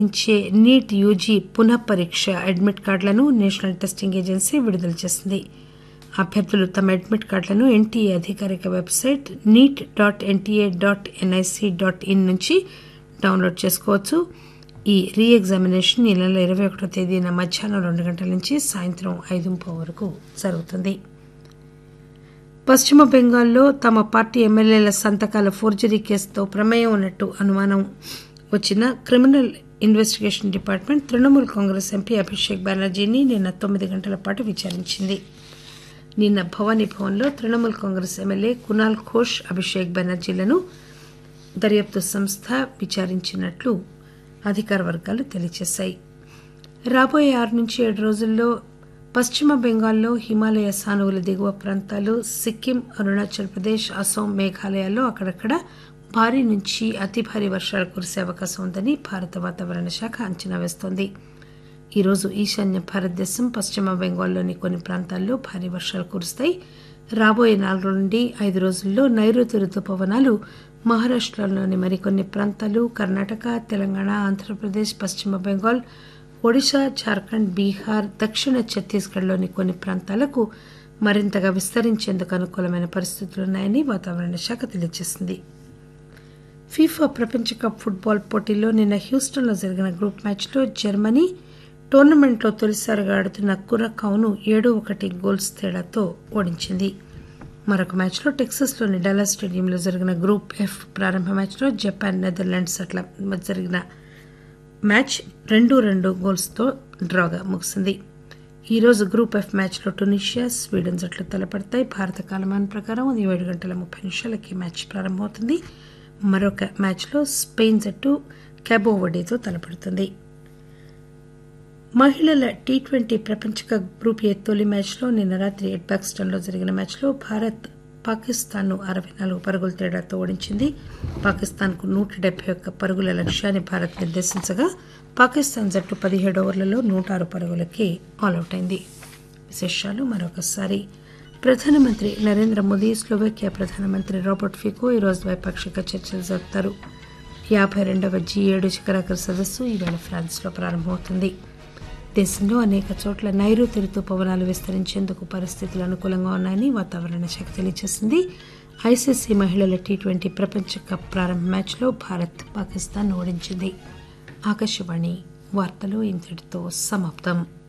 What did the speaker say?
నిర్వహించే NEET UG పునః పరీక్ష అడ్మిట్ కార్డులను నేషనల్ టెస్టింగ్ ఏజెన్సీ విడుదల చేసింది అభ్యర్థులు తమ అడ్మిట్ కార్డులను ఎన్టీఏ అధికారిక website NEET dot NTA dot NIC dot in నుంచి డౌన్లోడ్ చేసుకోవచ్చు ఈ రీ ఎగ్జామినేషన్ ఈ నెల ఇరవై ఒకటో తేదీన మధ్యాహ్నం రెండు గంటల నుంచి సాయంత్రం ఐదు ముప్పై వరకు జరుగుతుంది పశ్చిమ బెంగాల్లో తమ పార్టీ ఎమ్మెల్యేల సంతకాల ఫోర్జరీ కేసుతో ప్రమేయం ఉన్నట్టు అనుమానం వచ్చిన criminal investigation department Trinamool Congress MP Abhishek బెనర్జీని నిన్న తొమ్మిది గంటల పాటు విచారించింది నిన్న భవానీ భవన్లో తృణమూల్ కాంగ్రెస్ ఎమ్మెల్యే కునాల్ ఘోష్ అభిషేక్ బెనర్జీలను దర్యాప్తు సంస్థ విచారించినట్లు అధికార వర్గాలు తెలియజేశాయి రాబోయే ఆరు నుంచి ఏడు రోజుల్లో పశ్చిమ బెంగాల్లో హిమాలయ సానువుల దిగువ ప్రాంతాలు సిక్కిం అరుణాచల్ ప్రదేశ్ అసోం మేఘాలయాల్లో అక్కడక్కడ భారీ నుంచి అతి భారీ వర్షాలు కురిసే అవకాశం ఉందని భారత వాతావరణ శాఖ అంచనా వేస్తోంది ఈరోజు ఈశాన్య భారతదేశం పశ్చిమ బెంగాల్లోని కొన్ని ప్రాంతాల్లో భారీ వర్షాలు కురుస్తాయి రాబోయే నాలుగు నుండి ఐదు రోజుల్లో నైరుతి రుతుపవనాలు మహారాష్టలోని మరికొన్ని ప్రాంతాలు కర్ణాటక తెలంగాణ ఆంధ్రప్రదేశ్ పశ్చిమ బెంగాల్ ఒడిశా జార్ఖండ్ బీహార్ దక్షిణ ఛత్తీస్గఢ్లోని కొన్ని ప్రాంతాలకు మరింతగా విస్తరించేందుకు అనుకూలమైన పరిస్థితులున్నాయని వాతావరణ శాఖ తెలియజేసింది ఫీఫా ప్రపంచ కప్ ఫుట్బాల్ పోటీల్లో నిన్న హ్యూస్టన్లో జరిగిన గ్రూప్ మ్యాచ్లో జర్మనీ టోర్నమెంట్లో తొలిసారిగా ఆడుతున్న కురకావును ఏడు ఒకటి గోల్స్ తేడాతో ఓడించింది మరొక మ్యాచ్లో టెక్సస్లోని డల్లా స్టేడియంలో జరిగిన గ్రూప్ ఎఫ్ ప్రారంభ మ్యాచ్లో జపాన్ నెదర్లాండ్స్ అట్ల జరిగిన మ్యాచ్ రెండు రెండు గోల్స్తో డ్రాగా ముగిసింది ఈరోజు గ్రూప్ ఎఫ్ మ్యాచ్లో టునీషియా స్వీడన్ జట్లు తలపడతాయి భారత కాలమాన ప్రకారం ఉదయం ఏడు గంటల ముప్పై నిమిషాలకి మ్యాచ్ ప్రారంభమవుతుంది మరొక మ్యాచ్లో స్పెయిన్ జట్టు క్యాబోవడేతో తలపడుతుంది మహిళల టీ ట్వంటీ ప్రపంచ కప్ గ్రూప్ ఏ తొలి మ్యాచ్లో నిన్న రాత్రి ఎడ్బాక్స్టన్లో జరిగిన మ్యాచ్లో భారత్ పాకిస్తాన్ను అరవై నాలుగు పరుగుల తేడాతో ఓడించింది పాకిస్తాన్కు నూట డెబ్బై ఒక్క పరుగుల లక్ష్యాన్ని భారత్ నిర్దేశించగా పాకిస్తాన్ జట్టు పదిహేడు ఓవర్లలో నూట ఆరు పరుగులకి ఆలౌట్ అయింది విశేషాలు మరొకసారి ప్రధానమంత్రి నరేంద్ర మోదీ స్లోవేకియా ప్రధానమంత్రి రాబర్ట్ ఫికో ఈరోజు ద్వైపాక్షిక చర్చలు జరుపుతారు యాభై రెండవ జీ ఏడు శిఖరాగ్ర సదస్సు ఈవేళ ఫ్రాన్స్లో ప్రారంభమవుతుంది దేశంలో అనేక చోట్ల నైరుతి రుతుపవనాలు విస్తరించేందుకు పరిస్థితులు అనుకూలంగా ఉన్నాయని వాతావరణ శాఖ తెలియజేసింది ఐసీసీ మహిళల టీ ట్వంటీ ప్రపంచ కప్ ప్రారంభ మ్యాచ్లో భారత్ పాకిస్తాన్ ఓడించింది ఆకాశవాణి వార్తలు ఇంతటితో సమాప్తం